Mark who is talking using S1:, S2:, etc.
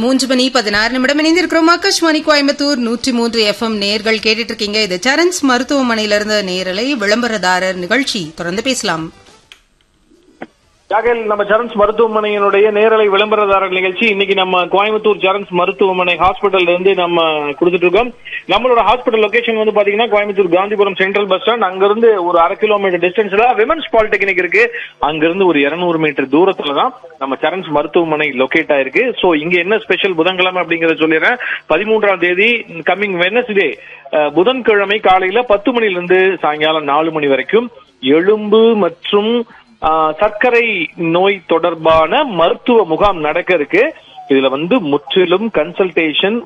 S1: மூன்று மணி பதினாறு நிமிடம் இணைந்திருக்கிறோம் ஆகாஷ்வாணி கோயம்புத்தூர் நூற்றி மூன்று எஃப்எம் நேர்கள் கேட்டுட்டு இருக்கீங்க இது சரண்ஸ் மருத்துவமனையிலிருந்து நேரலை விளம்பரதாரர் நிகழ்ச்சி தொடர்ந்து பேசலாம்
S2: ஜாகல் நம்ம சரண்ஸ் மருத்துவமனையினுடைய நேரலை விளம்பரதாரர் நிகழ்ச்சி இன்னைக்கு நம்ம கோயம்புத்தூர் சரண்ஸ் மருத்துவமனை ஹாஸ்பிட்டல்ல இருந்து நம்ம கொடுத்துட்டு இருக்கோம் நம்மளோட ஹாஸ்பிட்டல் லொகேஷன் வந்து பாத்தீங்கன்னா Coimbatore Gandhipuram central bus stand அங்கிருந்து ஒரு அரை கிலோமீட்டர் டிஸ்டன்ஸ்ல விமன்ஸ் பாலிடெக்னிக் இருக்கு அங்கிருந்து ஒரு 200 மீட்டர் தூரத்துல தான் நம்ம சரண்ஸ் மருத்துவமனை லொகேட் ஆயிருக்கு சோ இங்க என்ன ஸ்பெஷல் புதன்கிழமை அப்படிங்கறத சொல்லிடுறேன் பதிமூன்றாம் தேதி கம்மிங் வெனஸ்டே புதன்கிழமை காலையில பத்து மணில இருந்து சாயங்காலம் நாலு மணி வரைக்கும் எலும்பு மற்றும் ஆஹ், சர்க்கரை நோய் தொடர்பான மருத்துவ முகாம் நடக்க இருக்கு இதுல வந்து முற்றிலும் கன்சல்டேஷன்